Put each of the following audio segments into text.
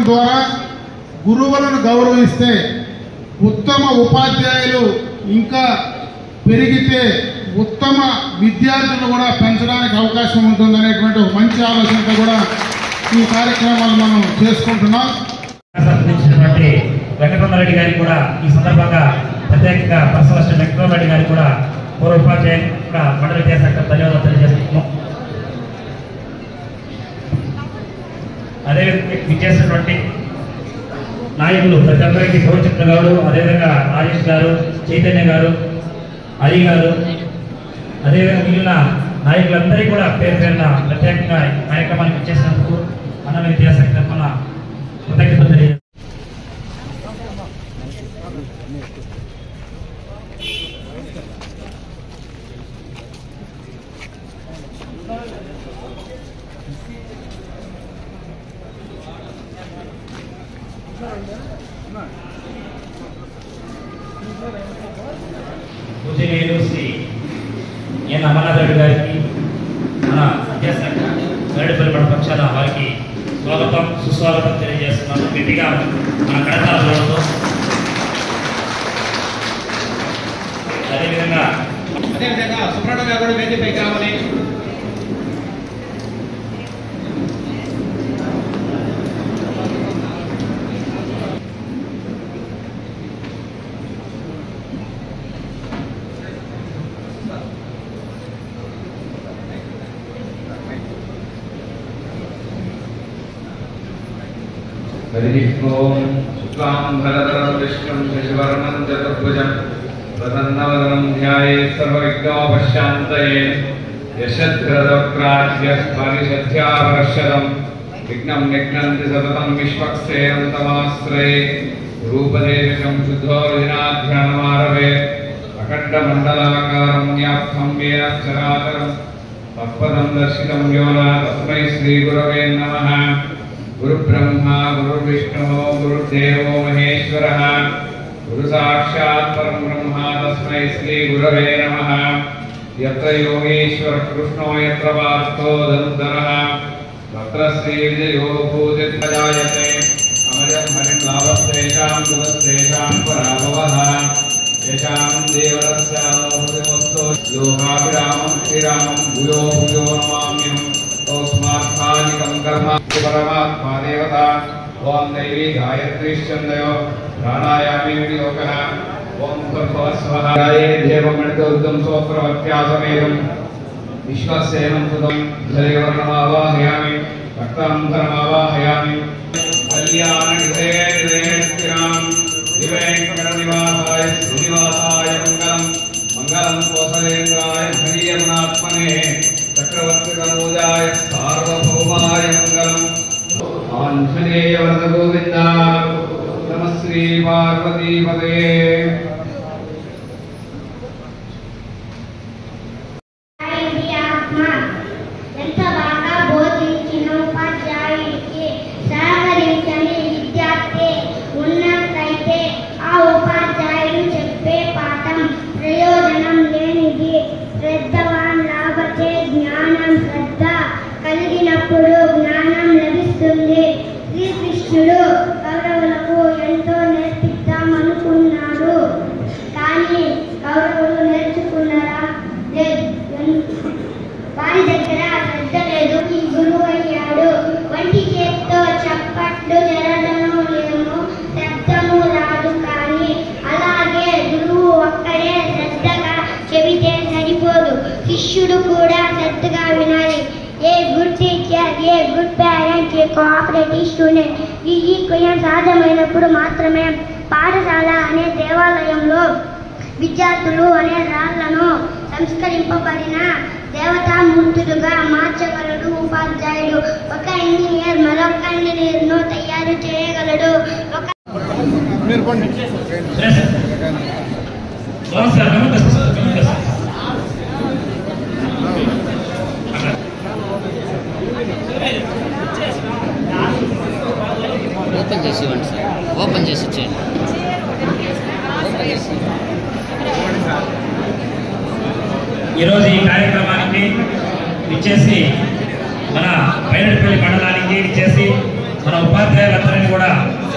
ద్వారా గురువులను గౌరవిస్తే ఉత్తమ ఉపాధ్యాయులు ఇంకా పెరిగితే ఉత్తమ విద్యార్థులను కూడా పెంచడానికి అవకాశం ఉంటుందనేటువంటి ఒక మంచి ఆలోచనతో కూడా ఈ కార్యక్రమాలు మనం చేసుకుంటున్నాం సంబంధించినటువంటి వెంకటరమణారెడ్డి గారికి కూడా ఈ సందర్భంగా ప్రత్యేకంగా పర్సనల్ వెంకటరమణారెడ్డి గారికి కూడా పూర్వ ఉపాధ్యాయులు కూడా మండల విద్యాశాఖ ధన్యవాదాలు తెలియజేస్తున్నాం అదే విచ్చేసినటువంటి నాయకులు ప్రతి ఒక్కరికి గౌరవ గౌడు అదేవిధంగా రాజేష్ గారు చైతన్య గారు హరి గారు అదేవిధంగా మిగిలిన నాయకులందరికీ కూడా పేరు పేరున ప్రత్యేకంగా ఈ కార్యక్రమానికి ఇచ్చేసినందుకు అన్న విద్యాశాఖ తరఫున కృతజ్ఞతలు తెలియజేస్తున్నాం పూజనీయులు శ్రీ ఎన్ అమర్నాథ్ రెడ్డి గారికి మన విద్యాశాఖ గరడిపల్లి మన పక్షాన వారికి స్వాగతం సుస్వాగతం తెలియజేస్తున్నాను గట్టిగా మన కడతాల చూడటం అదేవిధంగా అదేవిధంగా సుబ్రహ్మణ్య గారు కూడా వేదికపైకి రావాలి हरिः ओम् शुक्लां भरतरं विष्णुं शशिवर्णं चतुर्भुजं प्रसन्नवदनं ध्यायेत् सर्वविघ्नोपशान्तये यशद्रदप्राच्यस्मरिषध्यावर्षदं विघ्नं निघ्नन्ति सततं विश्वक्सेनं तमाश्रये रूपदेशं शुद्धो विनाध्यानमारभे अखण्डमण्डलाकारं व्याप्तं येन चराचरं तत्पदं दर्शितं यो न तस्मै श्रीगुरवे नमः गुरुब्रह्मा गुरुर्विष्णुः गुरुर्देवो महेश्वरः गुरुसाक्षात् परं ब्रह्मा तस्मै श्रीगुरवे नमः यत्र योगेश्वरः कृष्णो यत्र पार्थो धनुधरः तत्र श्रीविजयो भूतिर्जायते अमजं हरिं लाभस्तेषां सुखस्तेषां पराभवः येषां देवरस्यामोहृतमस्तु लोकाभिरामं श्रीरामं भूयो भूयो नमाम्यहम् तस्मात्मानिकं कर्म परमात्मा देवता ॐ दैवी गायत्रीश्चन्दयो प्राणायामे विनियोगः ॐ भर्भवस्वः गाये देवमणितोद्धं सोत्रवत्यासमेदं विश्वसेनं सुतं जलवर्णमावाहयामि रक्तान्तरमावाहयामि कल्याणनिधये निधयेत्यां दिवेङ्कटनिवासाय श्रीनिवासाय मङ्गलम् मङ्गलं कोसलेन्द्राय हरियमुनात्मने चक्रवर्तितनूजाय सार्वभौमाय मङ्गलम् आञ्जनेयवरदगोविन्द नमः श्रीपार्वतीपदे ఇది ఆత్మ ఎంత బాగా బోధించిన ఉపాధ్యాయుడికి సహకరించని విద్యార్థి ఉన్నట్లయితే ఆ ఉపాధ్యాయుడు చెప్పే పాఠం ప్రయోజనం లేనిది శ్రద్ధవాన్ లాభతే జ్ఞానం శ్రద్ధ కలిగినప్పుడు జ్ఞానం లభిస్తుంది శ్రీకృష్ణుడు కౌరవులకు ఎంతో నేర్పిద్దామనుకున్నాడు కానీ కౌరవులు నేర్చుకున్నారా లేదు వారి దగ్గర శ్రద్ధ లేదు ఈ గురువు అయ్యాడు వంటి చేత్తో చప్పట్లు జరగను లేము శబ్దము రాదు కానీ అలాగే గురువు ఒక్కడే శ్రద్ధగా చెబితే సరిపోదు శిష్యుడు కూడా శ్రద్ధగా వినాలి a good teacher a good parent a cooperative student ఈ ఈక్వయం సాధ్యమైనప్పుడు మాత్రమే పాఠశాల అనే దేవాలయంలో విద్యార్థులు అనే రాళ్లను సంస్కరింపబడిన దేవతామూర్తులుగా మార్చగలడు ఉపాధ్యాయుడు ఒక ఇంజనీర్ మరొక ఇంజనీర్ను తయారు చేయగలడు ఒక అవును సార్ నమస్తే సార్ నమస్తే సార్ ఓపెన్ చేసి ఇవ్వండి సార్ ఓపెన్ చేసి ఇచ్చేయండి ఓపెన్ చేసి ఈరోజు ఈ కార్యక్రమానికి ఇచ్చేసి మన పైనపల్లి మండలానికి ఇచ్చేసి మన ఉపాధ్యాయులందరినీ కూడా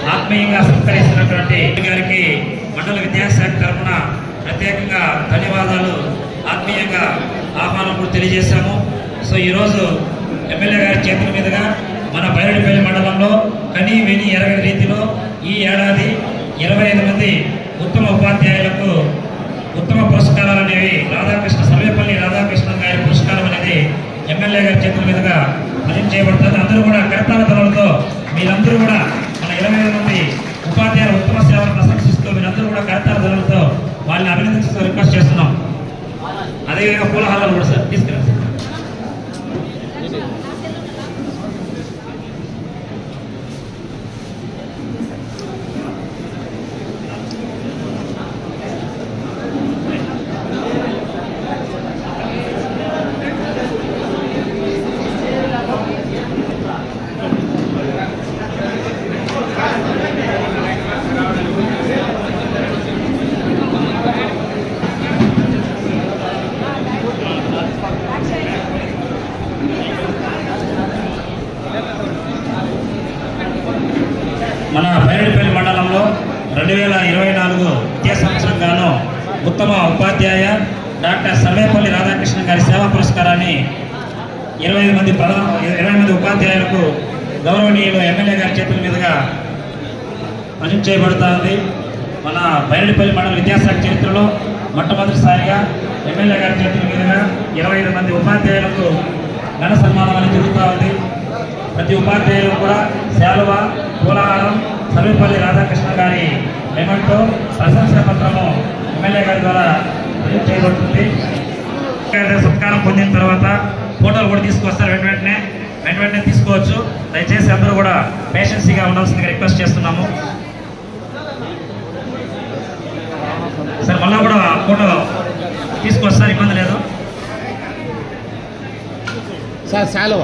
ఆత్మీయంగా సత్కరిస్తున్నటువంటి గారికి మండల విద్యాశాఖ తరఫున ప్రత్యేకంగా ధన్యవాదాలు ఆత్మీయంగా ఆహ్వానం కూడా తెలియజేశాము సో ఈరోజు ఎమ్మెల్యే గారి చేతుల మీదుగా మన బైరడిపల్లి మండలంలో కని విని ఎరగని రీతిలో ఈ ఏడాది ఇరవై ఐదు మంది ఉత్తమ ఉపాధ్యాయులకు ఉత్తమ పురస్కారాలు అనేవి రాధాకృష్ణ సర్వేపల్లి రాధాకృష్ణ గారి పురస్కారం అనేది ఎమ్మెల్యే గారి చేతుల మీదుగా ప్రజెంట్ చేయబడుతుంది అందరూ కూడా కర్తాల తలలతో మీరందరూ కూడా మన ఇరవై ఐదు మంది ఉపాధ్యాయుల ఉత్తమ సేవలు ప్రశంసిస్తూ మీరందరూ కూడా కర్తాల తలలతో వాళ్ళని అభినందించుతూ రిక్వెస్ట్ చేస్తున్నాం అదేవిధంగా పూలహారాలు కూడా సార్ తీసుకురండి సార్. మన బైరడిపల్లి మండలంలో రెండు వేల ఇరవై నాలుగు విద్యా సంవత్సరం గాను ఉత్తమ ఉపాధ్యాయ డాక్టర్ సర్వేపల్లి రాధాకృష్ణ గారి సేవా పురస్కారాన్ని ఇరవై ఐదు మంది ప్రధాన ఇరవై మంది ఉపాధ్యాయులకు గౌరవనీయులు ఎమ్మెల్యే గారి చేతుల మీదుగా ప్రజెంట్ చేయబడుతూ ఉంది మన బైరడిపల్లి మండల విద్యాశాఖ చరిత్రలో మొట్టమొదటిసారిగా ఎమ్మెల్యే గారి చేతుల మీదుగా ఇరవై ఐదు మంది ఉపాధ్యాయులకు ఘన సన్మానం అనేది జరుగుతూ ఉంది ప్రతి ఉపాధ్యాయులు కూడా శాలువ పూలహారం సర్వేపల్లి రాధాకృష్ణ గారి మెమెంటో ప్రశంసా పత్రము ఎమ్మెల్యే గారి ద్వారా ప్రజెంట్ చేయబడుతుంది గారి సత్కారం పొందిన తర్వాత ఫోటోలు కూడా తీసుకొస్తారు వెంట వెంటనే వెంట వెంటనే తీసుకోవచ్చు దయచేసి అందరూ కూడా పేషెన్సీగా ఉండాల్సిందిగా రిక్వెస్ట్ చేస్తున్నాము సార్ మళ్ళా కూడా ఫోటో తీసుకొస్తారు ఇబ్బంది లేదు సార్ శాలువ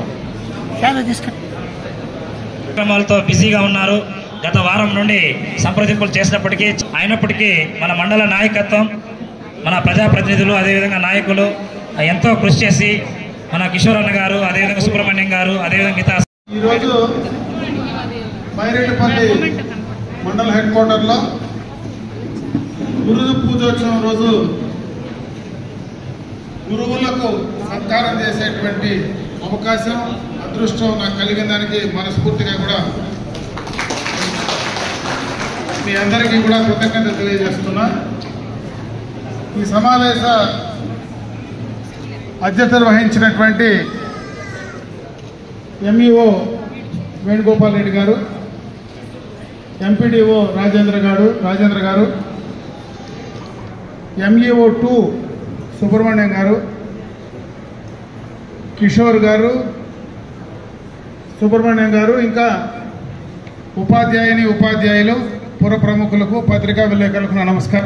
కార్యక్రమాలతో బిజీగా ఉన్నారు గత వారం నుండి సంప్రదింపులు చేసినప్పటికీ అయినప్పటికీ మన మండల నాయకత్వం మన ప్రజాప్రతినిధులు అదేవిధంగా నాయకులు ఎంతో కృషి చేసి మన కిషోర్ అన్న గారు అదేవిధంగా సుబ్రహ్మణ్యం గారు అదేవిధంగా మిగతా ఈరోజు బైరెడ్డిపల్లి మండల హెడ్ క్వార్టర్లో గురు పూజోత్సవం రోజు గురువులకు సత్కారం చేసేటువంటి అవకాశం అదృష్టం నాకు కలిగిన దానికి మనస్ఫూర్తిగా కూడా మీ అందరికీ కూడా కృతజ్ఞత తెలియజేస్తున్నా ఈ సమావేశ అధ్యక్షత వహించినటువంటి ఎంఈఓ వేణుగోపాల్ రెడ్డి గారు ఎంపీడీఓ రాజేంద్ర గారు రాజేంద్ర గారు ఎంఈఓ టూ సుబ్రహ్మణ్యం గారు కిషోర్ గారు సుబ్రహ్మణ్యం గారు ఇంకా ఉపాధ్యాయుని ఉపాధ్యాయులు పుర ప్రముఖులకు పత్రికా విలేకరులకు నా నమస్కారం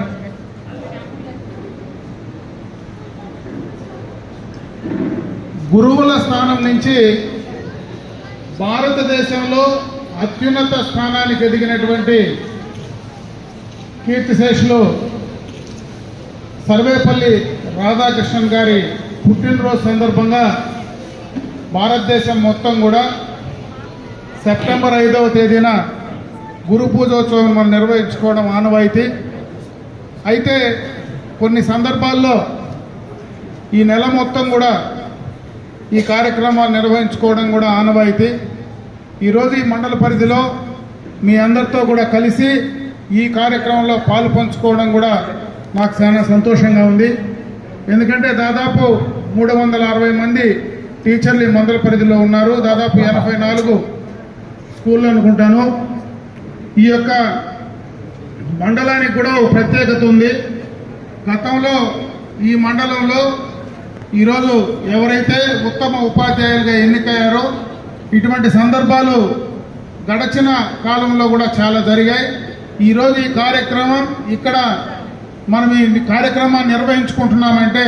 గురువుల స్థానం నుంచి భారతదేశంలో అత్యున్నత స్థానానికి ఎదిగినటువంటి కీర్తిశేషులు సర్వేపల్లి రాధాకృష్ణన్ గారి పుట్టినరోజు సందర్భంగా భారతదేశం మొత్తం కూడా సెప్టెంబర్ ఐదవ తేదీన గురు పూజోత్సవం మనం నిర్వహించుకోవడం ఆనవాయితీ అయితే కొన్ని సందర్భాల్లో ఈ నెల మొత్తం కూడా ఈ కార్యక్రమాలు నిర్వహించుకోవడం కూడా ఆనవాయితీ ఈరోజు ఈ మండల పరిధిలో మీ అందరితో కూడా కలిసి ఈ కార్యక్రమంలో పాలు పంచుకోవడం కూడా నాకు చాలా సంతోషంగా ఉంది ఎందుకంటే దాదాపు మూడు వందల అరవై మంది టీచర్లు ఈ మండల పరిధిలో ఉన్నారు దాదాపు ఎనభై నాలుగు స్కూళ్ళు అనుకుంటాను ఈ యొక్క మండలానికి కూడా ఒక ప్రత్యేకత ఉంది గతంలో ఈ మండలంలో ఈరోజు ఎవరైతే ఉత్తమ ఉపాధ్యాయులుగా ఎన్నికయ్యారో ఇటువంటి సందర్భాలు గడచిన కాలంలో కూడా చాలా జరిగాయి ఈరోజు ఈ కార్యక్రమం ఇక్కడ మనం ఈ కార్యక్రమాన్ని నిర్వహించుకుంటున్నామంటే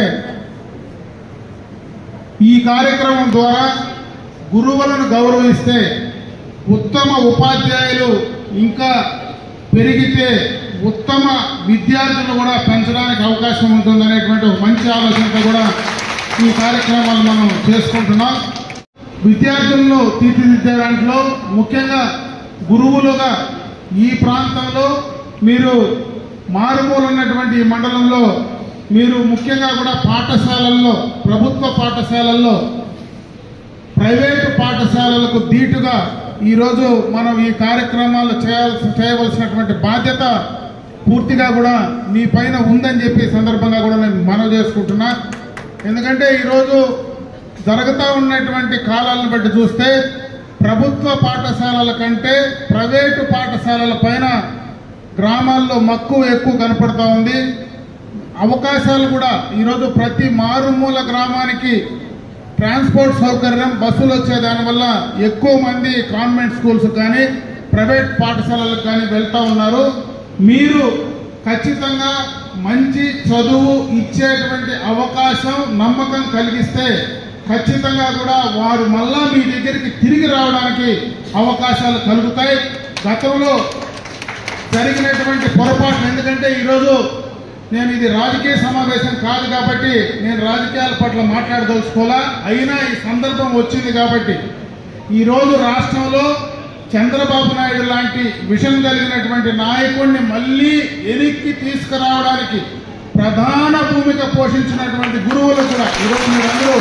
ఈ కార్యక్రమం ద్వారా గురువులను గౌరవిస్తే ఉత్తమ ఉపాధ్యాయులు ఇంకా పెరిగితే ఉత్తమ విద్యార్థులను కూడా పెంచడానికి అవకాశం ఉంటుందనేటువంటి ఒక మంచి ఆలోచనతో కూడా ఈ కార్యక్రమాలు మనం చేసుకుంటున్నాం విద్యార్థులను తీర్చిదిద్దే దాంట్లో ముఖ్యంగా గురువులుగా ఈ ప్రాంతంలో మీరు మారుమూల ఉన్నటువంటి ఈ మండలంలో మీరు ముఖ్యంగా కూడా పాఠశాలల్లో ప్రభుత్వ పాఠశాలల్లో ప్రైవేటు పాఠశాలలకు ధీటుగా ఈరోజు మనం ఈ కార్యక్రమాలు చేయాల్సి చేయవలసినటువంటి బాధ్యత పూర్తిగా కూడా మీ పైన ఉందని చెప్పి ఈ సందర్భంగా కూడా నేను మనవి చేసుకుంటున్నా ఎందుకంటే ఈరోజు జరుగుతూ ఉన్నటువంటి కాలాలను బట్టి చూస్తే ప్రభుత్వ పాఠశాలల కంటే ప్రైవేటు పాఠశాలల పైన గ్రామాల్లో మక్కువ ఎక్కువ కనపడతా ఉంది అవకాశాలు కూడా ఈరోజు ప్రతి మారుమూల గ్రామానికి ట్రాన్స్పోర్ట్ సౌకర్యం బస్సులు వచ్చే దానివల్ల ఎక్కువ మంది కాన్వెంట్ స్కూల్స్ కానీ ప్రైవేట్ పాఠశాలలకు కానీ వెళ్తా ఉన్నారు మీరు ఖచ్చితంగా మంచి చదువు ఇచ్చేటువంటి అవకాశం నమ్మకం కలిగిస్తే ఖచ్చితంగా కూడా వారు మళ్ళా మీ దగ్గరికి తిరిగి రావడానికి అవకాశాలు కలుగుతాయి గతంలో జరిగినటువంటి పొరపాట్లు ఎందుకంటే ఈరోజు నేను ఇది రాజకీయ సమావేశం కాదు కాబట్టి నేను రాజకీయాల పట్ల మాట్లాడదలుచుకోవాలా అయినా ఈ సందర్భం వచ్చింది కాబట్టి ఈరోజు రాష్ట్రంలో చంద్రబాబు నాయుడు లాంటి విషయం కలిగినటువంటి నాయకుడిని మళ్ళీ వెనక్కి తీసుకురావడానికి ప్రధాన భూమిక పోషించినటువంటి గురువులు కూడా ఈరోజు మీరందరూ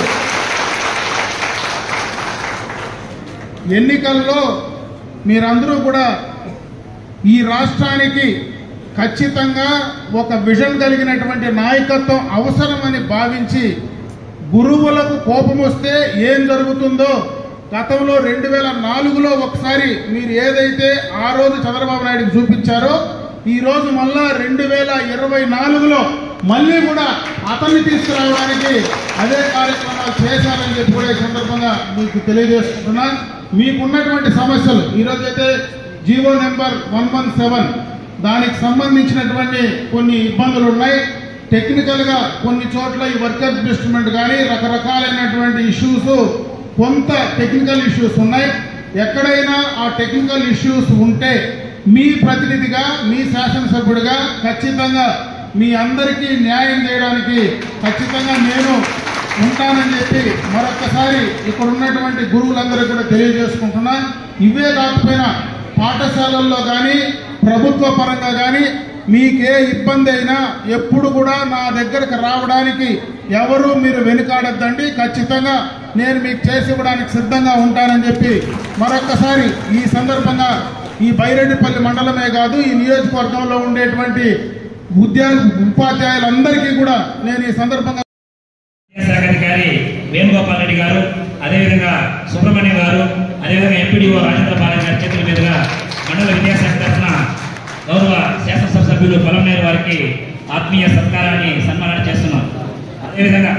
ఎన్నికల్లో మీరందరూ కూడా ఈ రాష్ట్రానికి ఖచ్చితంగా ఒక విజన్ కలిగినటువంటి నాయకత్వం అవసరమని భావించి గురువులకు కోపం వస్తే ఏం జరుగుతుందో గతంలో రెండు వేల నాలుగులో ఒకసారి మీరు ఏదైతే ఆ రోజు చంద్రబాబు నాయుడుకి చూపించారో ఈ రోజు మళ్ళా రెండు వేల ఇరవై నాలుగులో మళ్ళీ కూడా అతన్ని తీసుకురావడానికి అదే కార్యక్రమాలు చేశారని చెప్పి కూడా ఈ సందర్భంగా మీకు తెలియజేస్తున్నా మీకున్నటువంటి సమస్యలు ఈరోజైతే GO number one one seven దానికి సంబంధించినటువంటి కొన్ని ఇబ్బందులు ఉన్నాయి టెక్నికల్ గా కొన్ని చోట్ల ఈ వర్క్ అడ్జస్ట్మెంట్ కానీ రకరకాలైనటువంటి ఇష్యూస్ కొంత టెక్నికల్ ఇష్యూస్ ఉన్నాయి ఎక్కడైనా ఆ టెక్నికల్ ఇష్యూస్ ఉంటే మీ ప్రతినిధిగా మీ శాసనసభ్యుడిగా ఖచ్చితంగా మీ అందరికీ న్యాయం చేయడానికి ఖచ్చితంగా నేను ఉంటానని చెప్పి మరొకసారి ఇక్కడ ఉన్నటువంటి గురువులందరికీ కూడా తెలియజేసుకుంటున్నా ఇవే కాకపోయినా పాఠశాలల్లో కానీ ప్రభుత్వ పరంగా కానీ మీకే ఇబ్బంది అయినా ఎప్పుడు కూడా నా దగ్గరకు రావడానికి ఎవరు మీరు వెనుకాడద్దండి ఖచ్చితంగా నేను మీకు చేసి ఇవ్వడానికి సిద్ధంగా ఉంటానని చెప్పి మరొక్కసారి ఈ సందర్భంగా ఈ బైరెడ్డిపల్లి మండలమే కాదు ఈ నియోజకవర్గంలో ఉండేటువంటి ఉద్యోగ ఉపాధ్యాయులందరికీ కూడా నేను ఈ సందర్భంగా విద్యాశాఖ అధికారి వేణుగోపాల్ రెడ్డి గారు అదేవిధంగా సుబ్రహ్మణ్యం గారు అదేవిధంగా ఎంపీడీఓ రాజేంద్ర బాలయ్య గారి చేతుల మీదుగా మండల విద్యాశాఖ తరఫున గౌరవ శాసనసభ సభ్యులు పొలంనేరు వారికి ఆత్మీయ సత్కారాన్ని సన్మానం చేస్తున్నాం అదేవిధంగా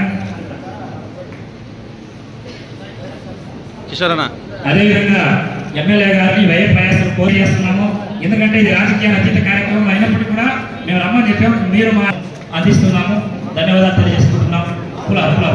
కిషోర్ అన్న అదేవిధంగా ఎమ్మెల్యే గారిని వ్యయ ప్రయాసాలు కోరి చేస్తున్నాము ఎందుకంటే ఇది రాజకీయ అతీత కార్యక్రమం అయినప్పటికీ కూడా మేము రమ్మని చెప్పాము మీరు మా అందిస్తున్నాము ధన్యవాదాలు తెలియజేసుకుంటున్నాం పులా పులా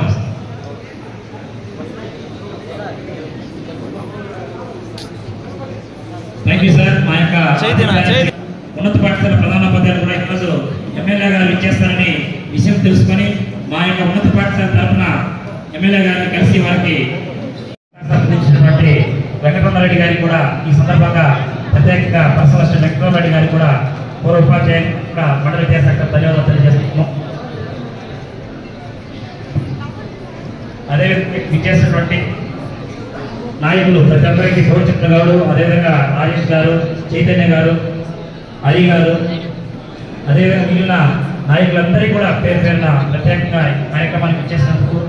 థ్యాంక్ యూ సార్ మా యొక్క చైతన్య, చైతన్య. ఉన్నత పాఠశాల ప్రధానోపాధ్యాయులు కూడా ఈరోజు ఎమ్మెల్యే గారు ఇచ్చేస్తారని విషయం తెలుసుకొని మా యొక్క ఉన్నత పాఠశాల తరఫున ఎమ్మెల్యే గారిని కలిసి వారికి సంబంధించినటువంటి వెంకటరమణరెడ్డి గారికి కూడా ఈ సందర్భంగా ప్రత్యేకంగా పర్సనల్ అసిస్టెంట్ వెంకటరమణరెడ్డి గారికి కూడా పూర్వ ఉపాధ్యాయులు కూడా మండల విద్యాశాఖ ధన్యవాదాలు తెలియజేస్తున్నాం అదే విచ్చేసినటువంటి నాయకులు ప్రతి ఒక్కరికి గౌరచంద్ర గారు అదేవిధంగా రాజేష్ గారు చైతన్య గారు హరి గారు అదేవిధంగా మిగిలిన నాయకులందరికీ కూడా పేరు పేరున ప్రత్యేకంగా ఈ కార్యక్రమానికి ఇచ్చేసినందుకు